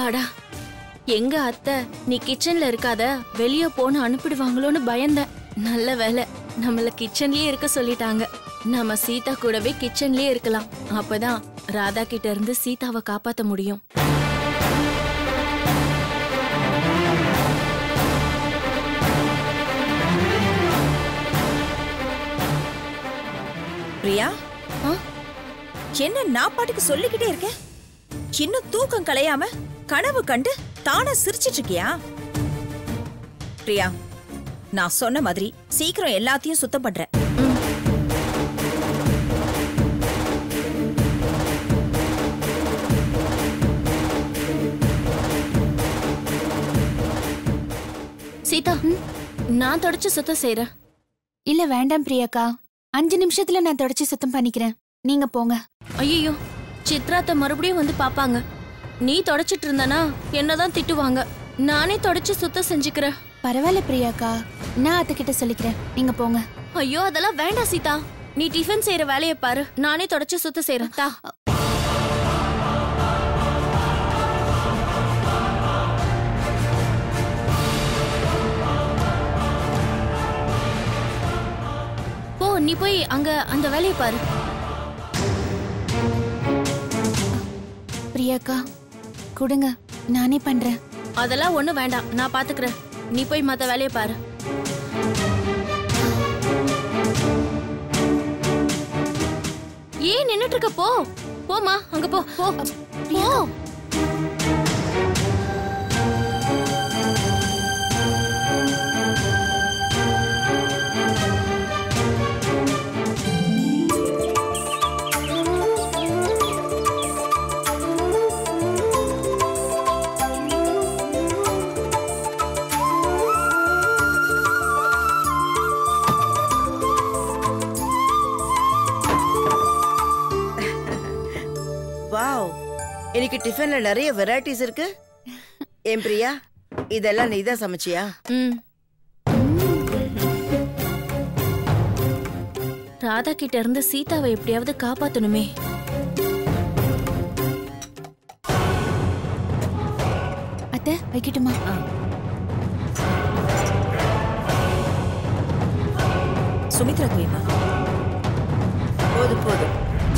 அப்பாடா எங்க அத்தை நீ கிச்சன்ல இருக்காத வெளிய போன்னு அனுப்பிடுவாங்களோன்னு பயந்தேன் நல்ல வேலை நம்மள கிச்சன்லயே இருக்க சொல்லிட்டாங்க நம்ம சீதா கூடவே கிச்சன்லயே இருக்கலாம் அப்பதான் ராதா கிட்ட இருந்து சீதாவை காப்பாத்த முடியும் பிரியா ஆ? என்ன நான் பாட்டுக்கு சொல்லிக்கிட்டே இருக்கேன் இன்னும் தூக்கம் கலையாம கனவு கண்டு தானா சிரிச்சிட்டு இருக்கியா பிரியா நான் சொன்ன மாதிரி சீக்கிரம் எல்லாத்தையும் சுத்தம் பண்றேன் சீதா நான் தொடச்சு சுத்தம் செய்யறேன் இல்ல வேண்டாம் பிரியாக்கா அஞ்சு நிமிஷத்துல நான் தொடச்சு சுத்தம் பண்ணிக்கிறேன் நீங்க போங்க ஐயோ சித்ராத்த மறுபடியும் வந்து பாப்பாங்க நீ தொடச்சிட்டு இருந்தனா என்னதான் திட்டுவாங்க நானே தொடச்சு சுத்தம் செஞ்சுக்கிறேன் பரவாயில்ல பிரியாக்கா நான் அத்தைக்கிட்ட சொல்லிக்கிறேன் நீங்க போங்க ஐயோ அதெல்லாம் வேண்டாம் சீதா நீ டிஃபன் செய்யற வேலையை பாரு நானே தொடச்சு சுத்தம் செய்யறேன் தா போ நீ போய் அங்க அந்த வேலையை பாரு பிரியாக்கா கொடுங்க நானே பண்றேன் அதெல்லாம் ஒண்ணும் வேண்டாம் நான் பாத்துக்கிறேன் நீ போய் மத்த வேலையை பாரு ஏன் நின்னுட்டு இருக்க போ போமா அங்க போ போ போ வாவ் இன்னைக்கு டிஃபன்ல நிறைய வெரைட்டிஸ் இருக்கு ஏன் பிரியா இதெல்லாம் நீ தான் சமைச்சியா ம் ராதா கிட்ட இருந்து சீதாவை எப்படியாவது காப்பாத்தணுமே அத்தை வைக்கட்டுமா சுமித்ரா வேணுமா போதும் போதும்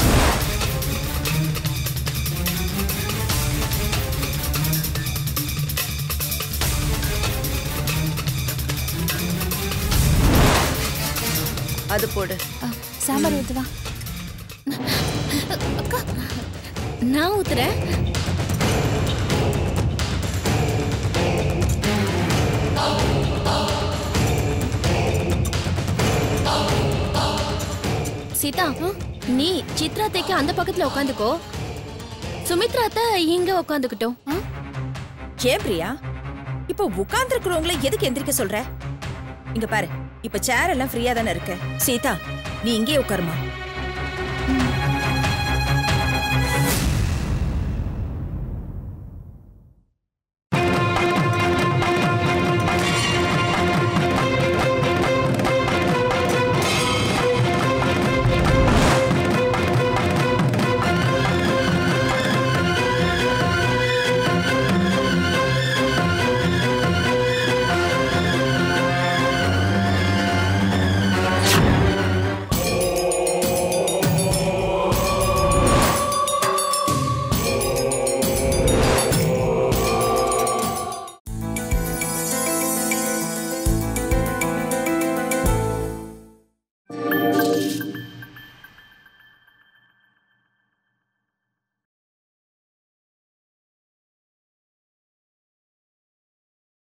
அது போடு ஆ, சாம்பார் ஊத்துவா நான் ஊத்துறேன் சீதா நீ சித்ரா தேக்க அந்த பக்கத்துல உட்காந்துக்கோ சுமித்ரா அத்தை இங்க உட்காந்துக்கிட்டோம் ஏன் பிரியா இப்போ உட்கார்ந்துருக்கிறவங்கள எதுக்கு எந்திரிக்க சொல்ற இங்க பாரு இப்ப சேர் எல்லாம் ஃப்ரீயா தானே இருக்கு சீதா நீ இங்கே உட்காருமா